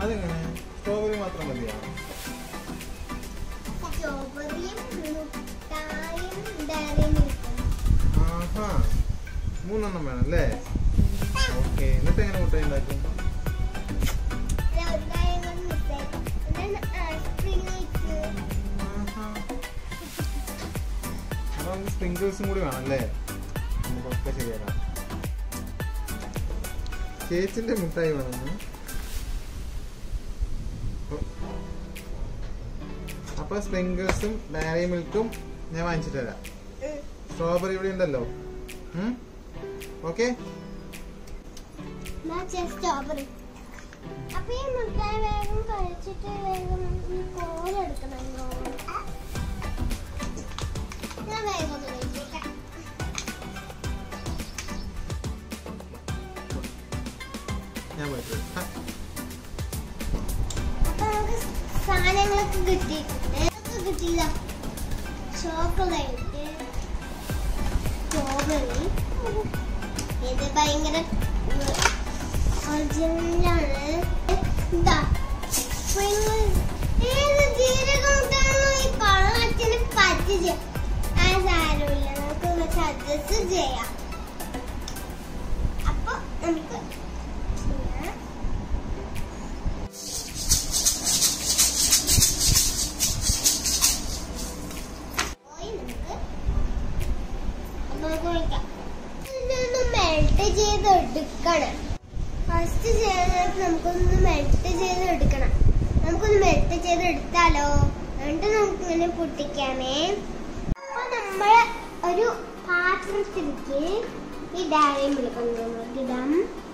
അതെങ്ങനെ സ്ട്രോബെറി മാത്രം മതിയോ സ്ട്രോബെറിയും മുട്ടായും ഡയറി മിൽക്കും ആഹാ മൂന്നെണ്ണം വേണം അല്ലേ ഓക്കെ എന്നിട്ട് എങ്ങനെ മുട്ടായി ഉണ്ടാക്കും അല്ല, ഒരു കാര്യം കൂടി മിസ്സായി. എന്താണ് സ്പ്രിംഗ് മിക്സ് ആഹാ. അപ്പൊ നമുക്ക് സ്പ്രിങ്കിൾസും കൂടി വേണം അല്ലേ നമുക്കൊക്കെ ശരിയാക്കാം ചേച്ചിന്റെ മുട്ടായി വേണമെന്ന് അപ്പൊ സ്പ്രിങ്കിൾസും ഡയറി മിൽക്കും ഞാൻ വാങ്ങിച്ചിട്ട് തരാം സ്ട്രോബെറി ഇവിടെ ഉണ്ടല്ലോ ഓക്കെ സ്ട്രോബെറി അപ്പൊ ഈ മുട്ടായി വേഗം കഴിച്ചിട്ട് വേഗം ഈ കോലെടുക്കണമല്ലോ ഞാൻ വേഗം ഒന്ന് കഴിച്ചേക്കാം ഞാൻ പോയിട്ട് അപ്പൊ നമുക്ക് സാധനങ്ങളൊക്കെ കിട്ടി ഏതൊക്കെ കിട്ടിയില്ല ചോക്ലേറ്റ് സ്ട്രോബെറി ഇത് ഭയങ്കര ഒറിജിനലാണ് എന്താ സ്പ്രിംഗ് ഏത് ജീരകമുട്ടാണോ ഈ കൊള്ളത്തിന് പറ്റിച്ച് ആ സാരമില്ല നമുക്ക് വെച്ച് അഡ്ജസ്റ്റ് ചെയ്യാം അപ്പൊ നമുക്ക് ചെയ്യാം പോയി നമുക്ക് നമുക്ക് വിളിക്കാം ഇതൊന്ന് മെൽറ്റ് ചെയ്ത് എടുക്കണം ഫസ്റ്റ് ചെയ്യാനായിട്ട് നമുക്കൊന്ന് മെൽറ്റ് ചെയ്ത് എടുക്കണം നമുക്കൊന്ന് മെൽറ്റ് ചെയ്ത് എടുത്താലോ എന്നിട്ട് നമുക്ക് ഇങ്ങനെ പൊട്ടിക്കാമേ അപ്പൊ നമ്മൾ ഒരു പാത്രത്തിലേക്ക് ഈ ഡയറി മിൽക്ക് നമുക്ക് ഇടാം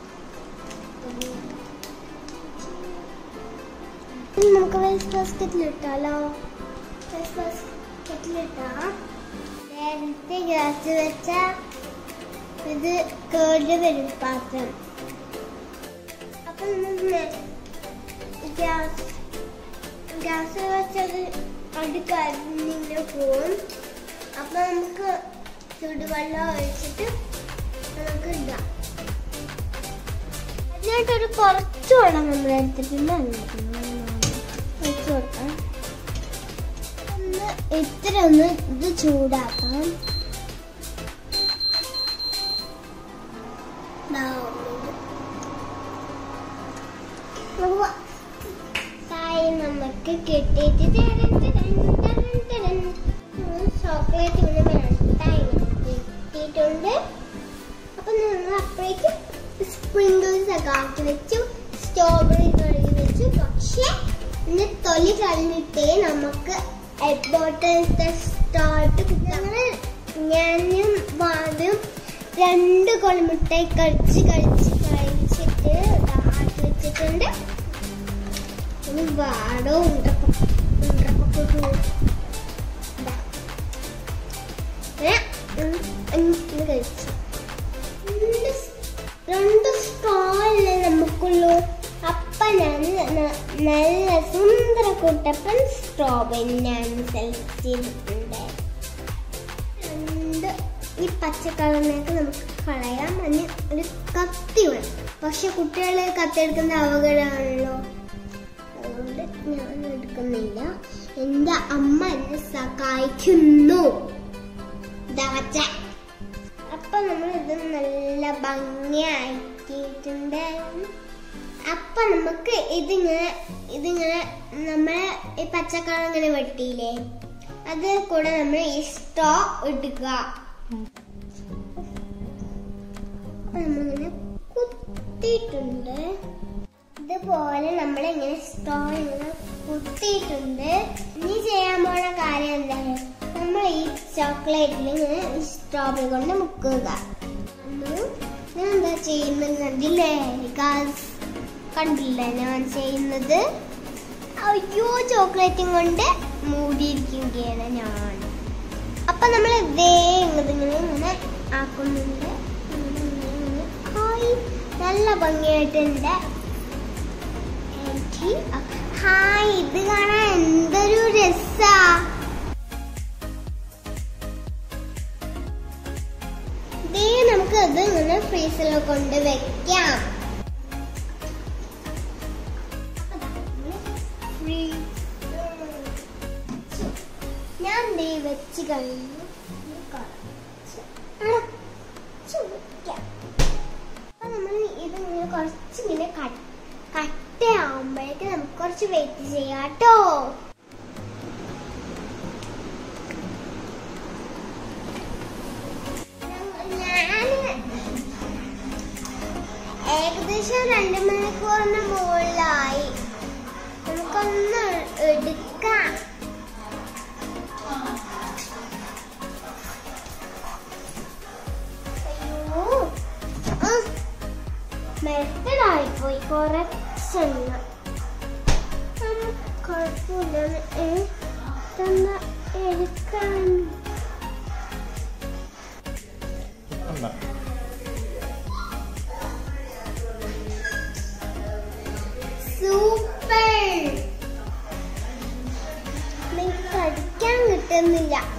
ഇനി നമുക്ക് വേസ്റ്റ് ബാസ്ക്കറ്റിൽ ഇട്ടാലോ വേസ്റ്റ് ബാസ്ക്കറ്റിൽ ഇട്ടാം നേരത്തെ ഗ്യാസ് വെച്ച ഇത് കേട് വരും പാത്രം അപ്പൊ നമ്മൾ ഗ്യാസ് ഗ്യാസ് വെച്ചത് അത് കരിഞ്ഞിങ്ങനെ പോവും അപ്പൊ നമുക്ക് ചുടുവെള്ളം ഒഴിച്ചിട്ട് നമുക്ക് ഇടാം അതിനായിട്ടൊരു കുറച്ച് വെള്ളം നമ്മൾ എടുത്തിട്ടുണ്ട് അതിലേക്ക് ഒഴിച്ച് കൊടുക്കാം ഒന്ന് ഇത്ര ഒന്ന് ഇത് ചൂടാക്കാം ദാ ഉണ്ട്. ഉവ്വ. ചായ നമുക്ക് കിട്ടിയിട്ട് തരൻ തരൻ തരൻ തരൻ. ഉം, ചോക്ലേറ്റ് ഇങ്ങനെ മെൽട്ടായി കിട്ടിയിട്ടുണ്ട് അപ്പൊ നമ്മൾ അപ്പോഴേക്കും സ്പ്രിങ്കിൾസ് ഒക്കെ ആക്കി വെച്ചു സ്ട്രോബെറി കഴുകി വെച്ചു പക്ഷെ ഇന്ന് തൊലി കളഞ്ഞിട്ടേ നമുക്ക് എഗ് ബോട്ടിലത്തെ സ്റ്റാർട്ട് ഞങ്ങള് ഞാനും വാതും രണ്ട് കൊളിമുട്ടായി കഴിച്ച് കഴിച്ച് കഴിച്ചിട്ട് ദാ ആക്കി വെച്ചിട്ടുണ്ട് ഇനി വാടോ ഉണ്ടപ്പോ ഉണ്ടപ്പോ ദാ. ഏ, ഉം, ഉം, ഇത് കഴിച്ചു രണ്ട് സ്- രണ്ട് സ്റ്റാളല്ലേ നമുക്കുള്ളൂ അപ്പനാണ് ന- നല്ല സുന്ദര കുട്ടപ്പൻ സ്ട്രോബെറി ഞാൻ സെലക്ട് ചെയ്തിട്ടുണ്ട് രണ്ട് ഈ പച്ച കളറിനൊക്കെ നമുക്ക് കളയാം അതിന് ഒരു കത്തി വേണം പക്ഷെ കുട്ടികൾ കത്തിയെടുക്കുന്ന അപകടമാണല്ലോ അതുകൊണ്ട് ഞാൻ എടുക്കുന്നില്ല എൻ്റെ അമ്മ എന്നെ സഹായിക്കുന്നു ദാ വച്ച അപ്പൊ നമ്മൾ ഇത് നല്ല ഭംഗിയാക്കിയിട്ടുണ്ട് അപ്പൊ നമുക്ക് ഇതിങ്ങനെ ഇതിങ്ങനെ നമ്മളെ ഈ പച്ചക്കളർ ഇങ്ങനെ വെട്ടിയില്ലേ അത് കൂടെ നമ്മൾ ഈ സ്ട്രോ ഇടുക അപ്പൊ നമ്മളിങ്ങനെ കുത്തിയിട്ടുണ്ട് ഇതുപോലെ നമ്മൾ ഇങ്ങനെ സ്ട്രോ ഇങ്ങനെ കുത്തിയിട്ടുണ്ട് ഇനി ചെയ്യാൻ പോണ കാര്യം എന്താണ് നമ്മൾ ഈ ചോക്ലേറ്റിൽ ഇങ്ങനെ ഈ സ്ട്രോബെറി കൊണ്ട് മുക്കുക ഉം. ഞാൻ എന്താ ചെയ്യുന്നത് കണ്ടില്ലേ ഗാസ് കണ്ടില്ലേ ഞാൻ ചെയ്യുന്നത് അയ്യോ ചോക്ലേറ്റും കൊണ്ട് മൂടിയിരിക്കുകയാണ് ഞാൻ അപ്പൊ നമ്മൾ ഇതേ ഇങ്ങോട്ട് ഇങ്ങനെ ഇങ്ങനെ ആക്കുന്നുണ്ട് ഇങ്ങനെ ഇങ്ങനെ ഇങ്ങനെ. ഹായ് നല്ല ഭംഗിയായിട്ടുണ്ട് എനിക്ക് ഹായ് ഇത് കാണാൻ എന്തൊരു രസാ ദേ നമുക്ക് അത് ഇങ്ങനെ ഫ്രീസറിൽ കൊണ്ട് വെക്കാം അതാ ത്രീ ഞാൻ ദേ വെച്ച് കഴിഞ്ഞു ഇനി കുറച്ച് അടച്ച് വെക്കാം. അപ്പൊ നമ്മൾ ഇത് ഇങ്ങനെ കുറച്ച് ഇങ്ങനെ കട്ട് കട്ടയാവുമ്പോഴേക്ക് നമുക്ക് കുറച്ച് വെയിറ്റ് ചെയ്യാം കേട്ടോ ഞാൻ ഏകദേശം രണ്ട് മണിക്കൂറിന് മുകളിലായി നമുക്കൊന്ന് എടുക്കാം അയ്യോ മെത്തടായിപ്പോയി കുറച്ചെണ്ണം നമുക്ക് കുഴപ്പമില്ല ഏ, ഇതൊന്ന് എടുക്കാൻ കണ്ട സൂപ്പർ എനിക്ക് കടിക്കാൻ കിട്ടുന്നില്ല